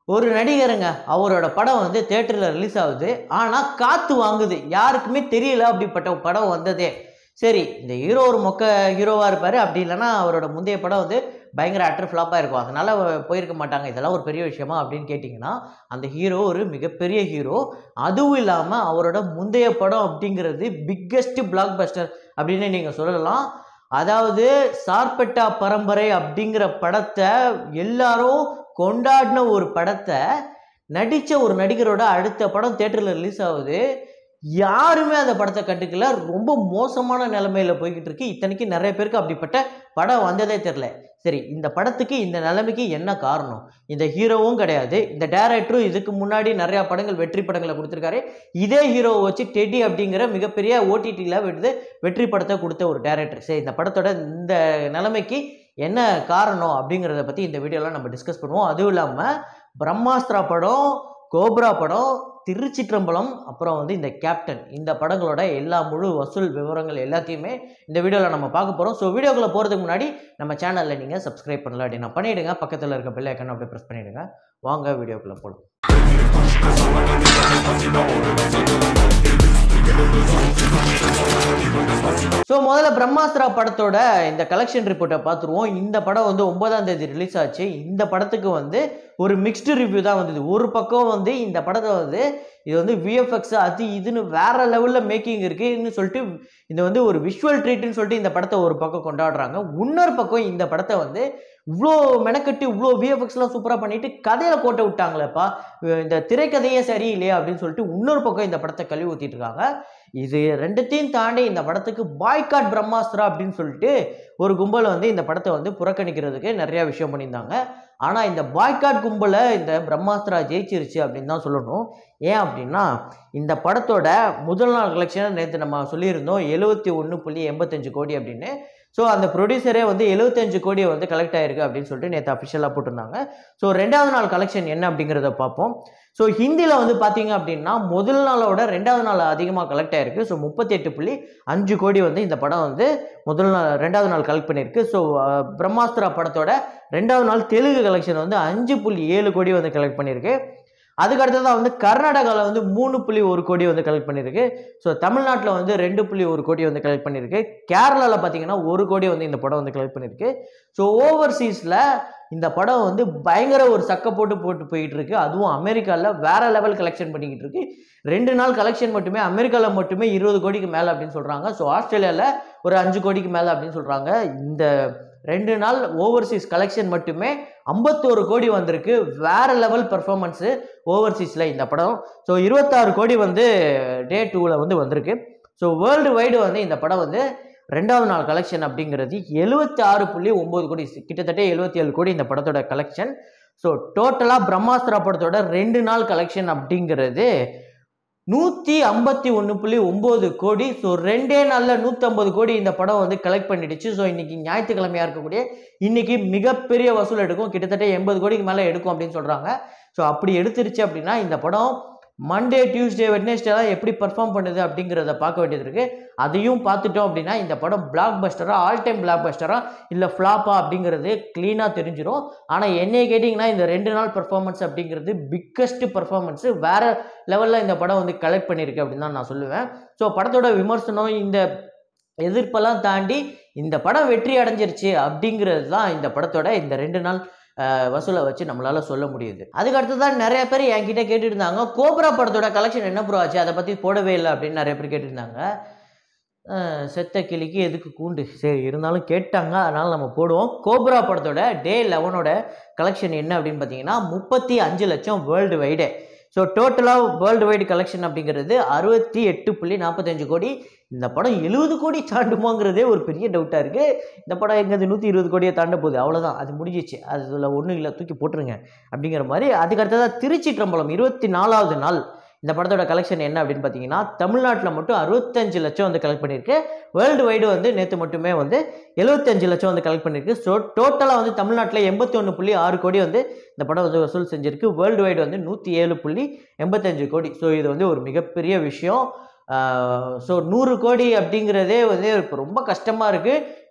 ஒரு நடிகருங்க அவரோட படம் வந்து தேட்டரில் ரிலீஸ் ஆகுது ஆனால் காற்று வாங்குது யாருக்குமே தெரியல அப்படிப்பட்ட படம் வந்ததே சரி இந்த ஹீரோ ஒரு மொக்க ஹீரோவாக இருப்பார் அப்படி இல்லைன்னா அவரோட முந்தைய படம் வந்து பயங்கர அட்டர் ஃப்ளாப்பாக இருக்கும் அதனால் போயிருக்க மாட்டாங்க இதெல்லாம் ஒரு பெரிய விஷயமா அப்படின்னு கேட்டிங்கன்னா அந்த ஹீரோ ஒரு மிகப்பெரிய ஹீரோ அதுவும் இல்லாமல் அவரோட முந்தைய படம் அப்படிங்கிறது பிக்கெஸ்ட் பிளாக் பஸ்டர் அப்படின்னு நீங்கள் சொல்லலாம் அதாவது சார்பெட்டா பரம்பரை அப்படிங்கிற படத்தை எல்லாரும் கொண்டாடின ஒரு படத்தை நடித்த ஒரு நடிகரோட அடுத்த படம் தேட்டரில் ரிலீஸ் ஆகுது யாருமே அந்த படத்தை கண்டுக்கல ரொம்ப மோசமான நிலைமையில போய்கிட்டு இருக்கு இத்தனைக்கு நிறைய பேருக்கு அப்படிப்பட்ட படம் வந்ததே தெரில சரி இந்த படத்துக்கு இந்த நிலைமைக்கு என்ன காரணம் இந்த ஹீரோவும் கிடையாது இந்த டேரக்டரும் இதுக்கு முன்னாடி நிறைய படங்கள் வெற்றி படங்களை கொடுத்துருக்காரு இதே ஹீரோவை வச்சு டெடி அப்படிங்கிற மிகப்பெரிய ஓடிடியில் விடுது வெற்றி படத்தை கொடுத்த ஒரு டேரக்டர் சரி இந்த படத்தோட இந்த நிலைமைக்கு என்ன காரணம் அப்படிங்கிறத பற்றி இந்த வீடியோலாம் நம்ம டிஸ்கஸ் பண்ணுவோம் அதுவும் இல்லாமல் பிரம்மாஸ்திரா படம் கோப்ரா படம் திருச்சிற்றம்பலம் அப்புறம் வந்து இந்த கேப்டன் இந்த படங்களோட எல்லா முழு வசூல் விவரங்கள் எல்லாத்தையுமே இந்த வீடியோவில் நம்ம பார்க்க போகிறோம் ஸோ வீடியோக்குள்ளே போகிறதுக்கு முன்னாடி நம்ம சேனலில் நீங்கள் சப்ஸ்கிரைப் பண்ணல அப்படின்னா பண்ணிவிடுங்க பக்கத்தில் இருக்க பெல் ஐக்கன் அப்படியே ப்ரெஸ் பண்ணிவிடுங்க வாங்க வீடியோக்குள்ளே போகலாம் ஸோ முதல்ல பிரம்மாஸ்திரா படத்தோட இந்த கலெக்ஷன் ரிப்போர்ட்டை பார்த்துருவோம் இந்த படம் வந்து ஒன்பதாம் தேதி ரிலீஸ் ஆச்சு இந்த படத்துக்கு வந்து ஒரு மிக்ஸ்டு ரிவ்யூ தான் வந்தது ஒரு பக்கம் வந்து இந்த படத்தை வந்து இது வந்து விஎஃப்எக்ஸ் அது இதுன்னு வேற லெவலில் மேக்கிங் இருக்குன்னு சொல்லிட்டு இது வந்து ஒரு விஷுவல் ட்ரீட்னு சொல்லிட்டு இந்த படத்தை ஒரு பக்கம் கொண்டாடுறாங்க இன்னொரு பக்கம் இந்த படத்தை வந்து இவ்வளோ மெனக்கட்டு இவ்வளோ விஎஃப்எக்ஸ்லாம் சூப்பராக பண்ணிட்டு கதையில் கோட்டை விட்டாங்களேப்பா இந்த திரைக்கதையே சரியில்லையே அப்படின்னு சொல்லிட்டு இன்னொரு பக்கம் இந்த படத்தை கழுவி ஊற்றிட்டு இருக்காங்க இது ரெண்டுத்தையும் தாண்டி இந்த படத்துக்கு பாய்காட் பிரம்மாஸ்திரா அப்படின்னு சொல்லிட்டு ஒரு கும்பல் வந்து இந்த படத்தை வந்து புறக்கணிக்கிறதுக்கு நிறைய விஷயம் பண்ணியிருந்தாங்க ஆனால் இந்த பாய்காட் கும்பலை இந்த பிரம்மாஸ்திரா ஜெயிச்சிருச்சு அப்படின்னு தான் சொல்லணும் ஏன் அப்படின்னா இந்த படத்தோட முதல் நாள் கலெக்ஷன் நேற்று நம்ம சொல்லியிருந்தோம் எழுபத்தி ஒன்று புள்ளி எண்பத்தஞ்சு கோடி அப்படின்னு ஸோ அந்த ப்ரொடியூசரே வந்து எழுபத்தஞ்சு கோடியை வந்து கலெக்ட் ஆயிருக்கு அப்படின்னு சொல்லிட்டு நேற்று அஃபிஷியலாக போட்டிருந்தாங்க ஸோ ரெண்டாவது நாள் கலெக்ஷன் என்ன அப்படிங்கிறத பார்ப்போம் ஸோ ஹிந்தியில் வந்து பார்த்தீங்க அப்படின்னா முதல் நாளோட ரெண்டாவது நாள் அதிகமாக கலெக்ட் ஆயிருக்கு ஸோ முப்பத்தி எட்டு புள்ளி அஞ்சு கோடி வந்து இந்த படம் வந்து முதல் நாள் ரெண்டாவது நாள் கலெக்ட் பண்ணியிருக்கு ஸோ பிரம்மாஸ்திரா படத்தோட ரெண்டாவது நாள் தெலுங்கு கலெக்ஷன் வந்து அஞ்சு புள்ளி ஏழு கோடி வந்து கலெக்ட் பண்ணியிருக்கு அதுக்கு அடுத்ததாக வந்து கர்நாடகாவில் வந்து மூணு புள்ளி ஒரு கோடி வந்து கலெக்ட் பண்ணியிருக்கு ஸோ தமிழ்நாட்டில் வந்து ரெண்டு புள்ளி ஒரு கோடி வந்து கலெக்ட் பண்ணியிருக்கு கேரளாவில் பார்த்தீங்கன்னா ஒரு கோடி வந்து இந்த படம் வந்து கலெக்ட் பண்ணியிருக்கு ஸோ ஓவர்சீஸில் இந்த படம் வந்து பயங்கர ஒரு சக்க போட்டு போட்டு போயிட்டு இருக்கு அதுவும் அமெரிக்காவில் வேற லெவல் கலெக்ஷன் பண்ணிக்கிட்டு இருக்கு ரெண்டு நாள் கலெக்ஷன் மட்டுமே அமெரிக்காவில் மட்டுமே இருபது கோடிக்கு மேலே அப்படின்னு சொல்கிறாங்க ஸோ ஆஸ்திரேலியாவில் ஒரு அஞ்சு கோடிக்கு மேலே அப்படின்னு சொல்கிறாங்க இந்த ரெண்டு நாள் ஓவர்சீஸ் கலெக்ஷன் மட்டுமே ஐம்பத்தோரு கோடி வந்திருக்கு வேற லெவல் பெர்ஃபார்மன்ஸு ஓவர்சீஸில் இந்த படம் ஸோ இருபத்தாறு கோடி வந்து டே டூவில் வந்து வந்திருக்கு ஸோ வேர்ல்டு வைடு வந்து இந்த படம் வந்து ரெண்டாவது நாள் கலெக்ஷன் அப்படிங்கிறது எழுபத்தி ஆறு புள்ளி ஒம்பது கோடி கிட்டத்தட்ட எழுபத்தி ஏழு கோடி இந்த படத்தோட கலெக்ஷன் ஸோ டோட்டலாக பிரம்மாஸ்திரா படத்தோட ரெண்டு நாள் கலெக்ஷன் அப்படிங்கிறது நூற்றி ஐம்பத்தி ஒன்று புள்ளி ஒம்பது கோடி ஸோ ரெண்டே நாளில் நூற்றம்பது கோடி இந்த படம் வந்து கலெக்ட் பண்ணிடுச்சு ஸோ இன்னைக்கு ஞாயிற்றுக்கிழமையாக இருக்கக்கூடிய இன்னைக்கு மிகப்பெரிய வசூல் எடுக்கும் கிட்டத்தட்ட எண்பது கோடிக்கு மேலே எடுக்கும் அப்படின்னு சொல்கிறாங்க ஸோ அப்படி எடுத்துருச்சு அப்படின்னா இந்த படம் மண்டே டியூஸ்டே வெட்னஸ்டேலாம் எப்படி பர்ஃபார்ம் பண்ணுது அப்படிங்கிறத பார்க்க வேண்டியது இருக்குது அதையும் பார்த்துட்டோம் அப்படின்னா இந்த படம் பிளாக் பஸ்டரா ஆல் டைம் பிளாக் பஸ்டரா இல்லை ஃப்ளாப்பா அப்படிங்கிறது க்ளீனாக தெரிஞ்சிடும் ஆனால் என்னைய கேட்டிங்கன்னா இந்த ரெண்டு நாள் பர்ஃபார்மன்ஸ் அப்படிங்கிறது பிக்கஸ்ட் பர்ஃபார்மன்ஸு வேறு லெவலில் இந்த படம் வந்து கலெக்ட் பண்ணியிருக்கு அப்படின்னு தான் நான் சொல்லுவேன் ஸோ படத்தோட விமர்சனம் இந்த எதிர்ப்பெல்லாம் தாண்டி இந்த படம் வெற்றி அடைஞ்சிருச்சு அப்படிங்கிறது தான் இந்த படத்தோட இந்த ரெண்டு நாள் அஹ், வசூலை வச்சு நம்மளால சொல்ல முடியுது அதுக்கு அடுத்ததான் நிறைய பேர் என்கிட்ட கேட்டுட்டு இருந்தாங்க கோப்ரா படத்தோட கலெக்ஷன் என்ன ப்ரோ ஆச்சு அதை பற்றி போடவே இல்லை அப்படின்னு நிறைய பேர் கேட்டிருந்தாங்க அஹ், செத்த கிளிக்கு எதுக்கு கூண்டு சரி இருந்தாலும் கேட்டாங்க அதனால் நம்ம போடுவோம் கோப்ரா படத்தோட டே லெவனோட கலெக்ஷன் என்ன அப்படின்னு பார்த்தீங்கன்னா முப்பத்தி அஞ்சு லட்சம் வேர்ல்டு வைடு ஸோ டோட்டலாக வேர்ல்டு வைடு கலெக்ஷன் அப்படிங்கிறது அறுபத்தி எட்டு புள்ளி நாற்பத்தஞ்சு கோடி இந்த படம் எழுபது கோடி தாண்டுமாங்கிறதே ஒரு பெரிய டவுட்டாக இருக்குது இந்த படம் எங்கேருந்து நூற்றி இருபது கோடியை தாண்ட போகுது அவ்வளோதான் அது முடிஞ்சிச்சு அதில் ஒன்றும் இல்லை தூக்கி போட்டுருங்க அப்படிங்கிற மாதிரி அதுக்கு அடுத்ததாக திருச்சிற்றம்பலம் இருபத்தி நாலாவது நாள் இந்த படத்தோட கலெக்ஷன் என்ன அப்படின்னு பார்த்தீங்கன்னா தமிழ்நாட்டில் மட்டும் அறுபத்தஞ்சு லட்சம் வந்து கலெக்ட் பண்ணியிருக்கு வேர்ல்டு வைடு வந்து நேற்று மட்டுமே வந்து எழுபத்தஞ்சு லட்சம் வந்து கலெக்ட் பண்ணியிருக்கு ஸோ டோட்டலாக வந்து தமிழ்நாட்டில் எண்பத்தி ஒன்று புள்ளி ஆறு கோடி வந்து இந்த படம் வந்து வசூல் செஞ்சிருக்கு வேர்ல்டு வைடு வந்து நூற்றி ஏழு புள்ளி எண்பத்தஞ்சு கோடி ஸோ இது வந்து ஒரு மிகப்பெரிய விஷயம் ஸோ நூறு கோடி அப்படிங்கிறதே வந்து இப்போ ரொம்ப கஷ்டமாக இருக்குது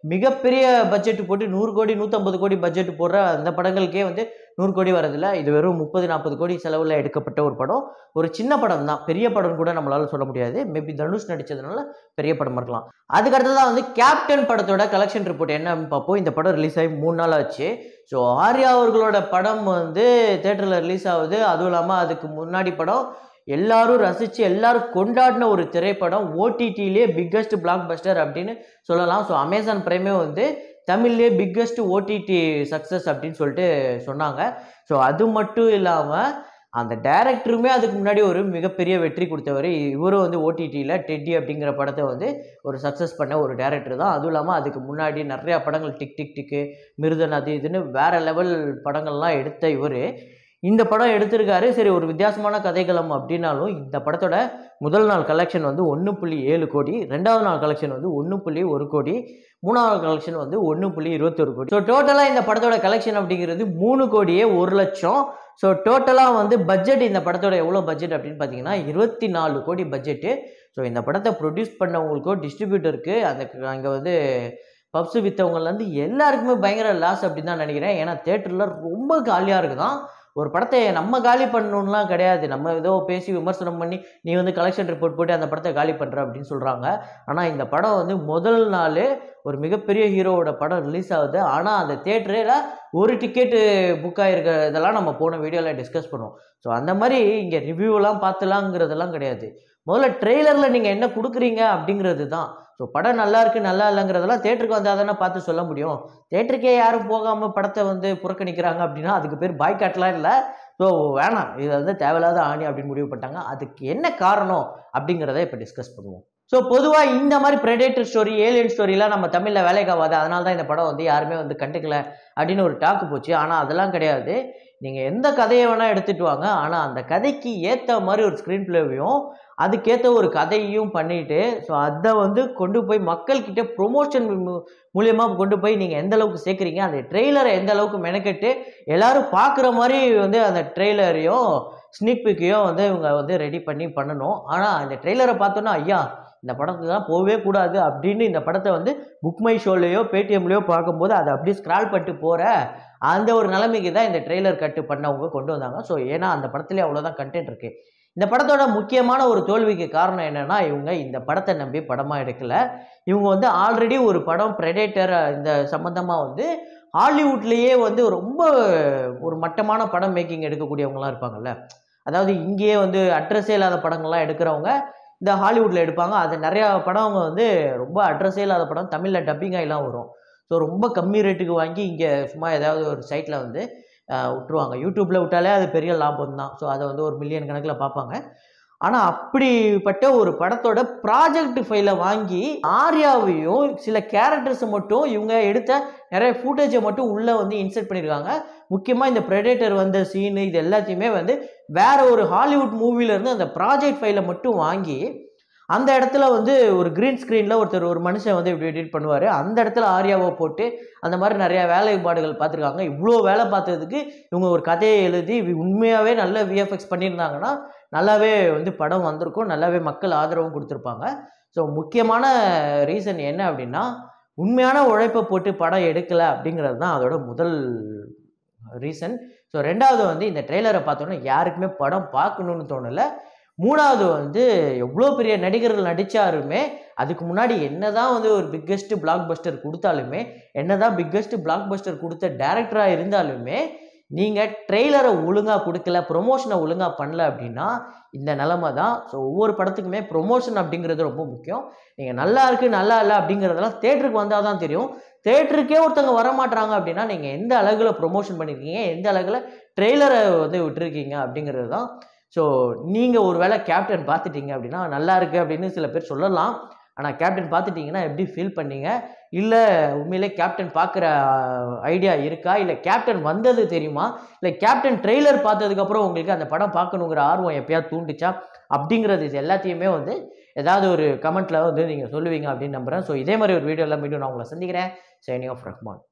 மிகப்பெரிய பட்ஜெட் போட்டு நூறு கோடி நூற்றம்பது கோடி பட்ஜெட் போடுற அந்த படங்களுக்கே வந்து நூறு கோடி வரதில்ல இது வெறும் முப்பது நாற்பது கோடி செலவில் எடுக்கப்பட்ட ஒரு படம் ஒரு சின்ன படம் தான் பெரிய படம் கூட நம்மளால சொல்ல முடியாது மேபி தனுஷ் நடித்ததுனால பெரிய படம் இருக்கலாம் அதுக்கு அடுத்ததான் வந்து கேப்டன் படத்தோட கலெக்ஷன் ரிப்போர்ட் என்னன்னு பார்ப்போம் இந்த படம் ரிலீஸ் ஆகி மூணு நாள் ஆச்சு ஸோ ஆர்யா அவர்களோட படம் வந்து தேட்டரில் ரிலீஸ் ஆகுது அதுவும் இல்லாமல் அதுக்கு முன்னாடி படம் எல்லாரும் ரசித்து எல்லாரும் கொண்டாடின ஒரு திரைப்படம் ஓடிடியிலே பிக்கஸ்ட் பிளாக் பஸ்டர் அப்படின்னு சொல்லலாம் ஸோ அமேசான் பிரைமே வந்து தமிழ்லேயே பிக்கஸ்ட் ஓடிடி சக்ஸஸ் அப்படின்னு சொல்லிட்டு சொன்னாங்க ஸோ அது மட்டும் இல்லாமல் அந்த டைரக்டருமே அதுக்கு முன்னாடி ஒரு மிகப்பெரிய வெற்றி கொடுத்தவர் இவரும் வந்து ஓடிடியில் டெட்டி அப்படிங்கிற படத்தை வந்து ஒரு சக்ஸஸ் பண்ண ஒரு டேரக்டர் தான் அதுவும் இல்லாமல் அதுக்கு முன்னாடி நிறையா படங்கள் டிக் டிக் டிக்கு மிருதன் அது இதுன்னு வேற லெவல் படங்கள்லாம் எடுத்த இவர் இந்த படம் எடுத்திருக்காரு சரி ஒரு வித்தியாசமான கதைக்களம் அப்படின்னாலும் இந்த படத்தோட முதல் நாள் கலெக்ஷன் வந்து ஒன்று புள்ளி ஏழு கோடி ரெண்டாவது நாள் கலெக்ஷன் வந்து ஒன்று புள்ளி ஒரு கோடி மூணாவது கலெக்ஷன் வந்து ஒன்று புள்ளி இருபத்தொரு கோடி ஸோ டோட்டலாக இந்த படத்தோட கலெக்ஷன் அப்படிங்கிறது மூணு கோடியே ஒரு லட்சம் ஸோ டோட்டலாக வந்து பட்ஜெட் இந்த படத்தோட எவ்வளோ பட்ஜெட் அப்படின்னு பார்த்தீங்கன்னா இருபத்தி நாலு கோடி பட்ஜெட்டு ஸோ இந்த படத்தை ப்ரொடியூஸ் பண்ணவங்களுக்கோ டிஸ்ட்ரிபியூட்டருக்கு அந்த அங்கே வந்து பப்ஸு விற்றவங்கலேருந்து எல்லாருக்குமே பயங்கர லாஸ் அப்படின்னு தான் நினைக்கிறேன் ஏன்னா தேட்டரில் ரொம்ப காலியாக இருக்குதான் ஒரு படத்தை நம்ம காலி பண்ணணும்லாம் கிடையாது நம்ம ஏதோ பேசி விமர்சனம் பண்ணி நீ வந்து கலெக்ஷன் ரிப்போர்ட் போட்டு அந்த படத்தை காலி பண்ணுற அப்படின்னு சொல்கிறாங்க ஆனால் இந்த படம் வந்து முதல் நாள் ஒரு மிகப்பெரிய ஹீரோவோட படம் ரிலீஸ் ஆகுது ஆனால் அந்த தேட்டரில் ஒரு டிக்கெட்டு புக் ஆகிருக்க இதெல்லாம் நம்ம போன வீடியோவில் டிஸ்கஸ் பண்ணுவோம் ஸோ அந்த மாதிரி இங்கே ரிவ்யூலாம் பார்த்துலாங்கிறதெல்லாம் கிடையாது முதல்ல ட்ரெய்லரில் நீங்கள் என்ன கொடுக்குறீங்க அப்படிங்கிறது தான் ஸோ படம் நல்லா இருக்குது நல்லா இல்லைங்கிறதெல்லாம் தேட்டருக்கு வந்தால் தானே பார்த்து சொல்ல முடியும் தேட்டருக்கே யாரும் போகாமல் படத்தை வந்து புறக்கணிக்கிறாங்க அப்படின்னா அதுக்கு பேர் பாய்காட்லாம் இல்லை ஸோ வேணாம் இது வந்து தேவையில்லாத ஆணி அப்படின்னு முடிவு பண்ணிட்டாங்க அதுக்கு என்ன காரணம் அப்படிங்கிறத இப்போ டிஸ்கஸ் பண்ணுவோம் ஸோ பொதுவாக இந்த மாதிரி ப்ரெடேட்டர் ஸ்டோரி ஏலியன் ஸ்டோரிலாம் நம்ம தமிழில் வேலைக்கு ஆகாது அதனால தான் இந்த படம் வந்து யாருமே வந்து கண்டுக்கல அப்படின்னு ஒரு டாக்கு போச்சு ஆனால் அதெல்லாம் கிடையாது நீங்கள் எந்த கதையை வேணால் எடுத்துகிட்டு வாங்க ஆனால் அந்த கதைக்கு ஏற்ற மாதிரி ஒரு ஸ்க்ரீன் பிளேவையும் அதுக்கேற்ற ஒரு கதையும் பண்ணிட்டு ஸோ அதை வந்து கொண்டு போய் மக்கள்கிட்ட ப்ரொமோஷன் மூலியமாக கொண்டு போய் நீங்கள் எந்த அளவுக்கு சேர்க்குறீங்க அந்த ட்ரெய்லரை எந்த அளவுக்கு மெனக்கெட்டு எல்லாரும் பார்க்குற மாதிரி வந்து அந்த ட்ரெய்லரையும் ஸ்னீக் பிக்கையும் வந்து இவங்க வந்து ரெடி பண்ணி பண்ணணும் ஆனால் அந்த ட்ரெய்லரை பார்த்தோன்னா ஐயா இந்த படத்துக்குலாம் போகவே கூடாது அப்படின்னு இந்த படத்தை வந்து புக் மை ஷோலையோ பேடிஎம்லையோ பார்க்கும்போது அதை அப்படியே ஸ்க்ரால் பண்ணிட்டு போகிற அந்த ஒரு நிலைமைக்கு தான் இந்த ட்ரெய்லர் கட்டு பண்ணவங்க கொண்டு வந்தாங்க ஸோ ஏன்னா அந்த படத்துலேயே அவ்வளோதான் கண்டென்ட் இருக்குது இந்த படத்தோட முக்கியமான ஒரு தோல்விக்கு காரணம் என்னன்னா இவங்க இந்த படத்தை நம்பி படமாக எடுக்கல இவங்க வந்து ஆல்ரெடி ஒரு படம் ப்ரெடேட்டர் இந்த சம்மந்தமாக வந்து ஹாலிவுட்லேயே வந்து ரொம்ப ஒரு மட்டமான படம் மேக்கிங் எடுக்கக்கூடியவங்களாம் இருப்பாங்கல்ல அதாவது இங்கேயே வந்து அட்ரஸே இல்லாத படங்கள்லாம் எடுக்கிறவங்க இந்த ஹாலிவுட்டில் எடுப்பாங்க அது நிறையா படம் அவங்க வந்து ரொம்ப அட்ரஸே இல்லாத படம் தமிழில் டப்பிங் ஆகிலாம் வரும் ஸோ ரொம்ப கம்மி ரேட்டுக்கு வாங்கி இங்கே சும்மா ஏதாவது ஒரு சைட்டில் வந்து விட்டுருவாங்க யூடியூப்பில் விட்டாலே அது பெரிய லாபம் தான் ஸோ அதை வந்து ஒரு மில்லியன் கணக்கில் பார்ப்பாங்க ஆனால் அப்படிப்பட்ட ஒரு படத்தோட ப்ராஜெக்ட் ஃபைலை வாங்கி ஆர்யாவையும் சில கேரக்டர்ஸை மட்டும் இவங்க எடுத்த நிறைய ஃபூட்டேஜை மட்டும் உள்ளே வந்து இன்சர்ட் பண்ணியிருக்காங்க முக்கியமாக இந்த ப்ரெடேட்டர் வந்த சீனு இது எல்லாத்தையுமே வந்து வேற ஒரு ஹாலிவுட் மூவிலேருந்து அந்த ப்ராஜெக்ட் ஃபைலை மட்டும் வாங்கி அந்த இடத்துல வந்து ஒரு க்ரீன் ஸ்க்ரீனில் ஒருத்தர் ஒரு மனுஷன் வந்து இப்படி எடிட் பண்ணுவார் அந்த இடத்துல ஆர்யாவை போட்டு அந்த மாதிரி நிறையா வேலைப்பாடுகள் பார்த்துருக்காங்க இவ்வளோ வேலை பார்த்ததுக்கு இவங்க ஒரு கதையை எழுதி உண்மையாகவே நல்ல விஎஃப்எக்ஸ் பண்ணியிருந்தாங்கன்னா நல்லாவே வந்து படம் வந்திருக்கும் நல்லாவே மக்கள் ஆதரவும் கொடுத்துருப்பாங்க ஸோ முக்கியமான ரீசன் என்ன அப்படின்னா உண்மையான உழைப்பை போட்டு படம் எடுக்கலை அப்படிங்கிறது தான் அதோட முதல் ரீசன் ஸோ ரெண்டாவது வந்து இந்த ட்ரெய்லரை பார்த்தோன்னா யாருக்குமே படம் பார்க்கணுன்னு தோணலை மூணாவது வந்து எவ்வளோ பெரிய நடிகர்கள் நடித்தாருமே அதுக்கு முன்னாடி என்னதான் வந்து ஒரு பிக்கெஸ்ட் பிளாக் பஸ்டர் கொடுத்தாலுமே என்னதான் பிக்கெஸ்ட் பிளாக் பஸ்டர் கொடுத்த டேரக்டராக இருந்தாலுமே நீங்கள் ட்ரெய்லரை ஒழுங்காக கொடுக்கல ப்ரொமோஷனை ஒழுங்காக பண்ணல அப்படின்னா இந்த நிலமை தான் ஸோ ஒவ்வொரு படத்துக்குமே ப்ரொமோஷன் அப்படிங்கிறது ரொம்ப முக்கியம் நீங்கள் நல்லா இருக்குது நல்லா இல்லை அப்படிங்கிறதெல்லாம் தேட்டருக்கு வந்தால் தான் தெரியும் தேட்டருக்கே ஒருத்தவங்க வர மாட்டாங்க அப்படின்னா நீங்கள் எந்த அழகில் ப்ரொமோஷன் பண்ணியிருக்கீங்க எந்த அழகில் ட்ரெய்லரை வந்து விட்டுருக்கீங்க அப்படிங்கிறது தான் ஸோ நீங்கள் ஒரு வேளை கேப்டன் பார்த்துட்டீங்க அப்படின்னா நல்லா இருக்குது அப்படின்னு சில பேர் சொல்லலாம் ஆனால் கேப்டன் பார்த்துட்டிங்கன்னா எப்படி ஃபீல் பண்ணீங்க இல்லை உண்மையிலே கேப்டன் பார்க்குற ஐடியா இருக்கா இல்லை கேப்டன் வந்தது தெரியுமா இல்லை கேப்டன் ட்ரெய்லர் பார்த்ததுக்கப்புறம் உங்களுக்கு அந்த படம் பார்க்கணுங்கிற ஆர்வம் எப்பயாவது தூண்டுச்சா அப்படிங்கிறது இது எல்லாத்தையுமே வந்து ஏதாவது ஒரு கமெண்ட்டில் வந்து நீங்கள் சொல்லுவீங்க அப்படின்னு நம்புகிறேன் ஸோ இதே மாதிரி ஒரு வீடியோவில் மீண்டும் நான் உங்களை சந்திக்கிறேன் சைனிங் ஆஃப் ரஹ்மான்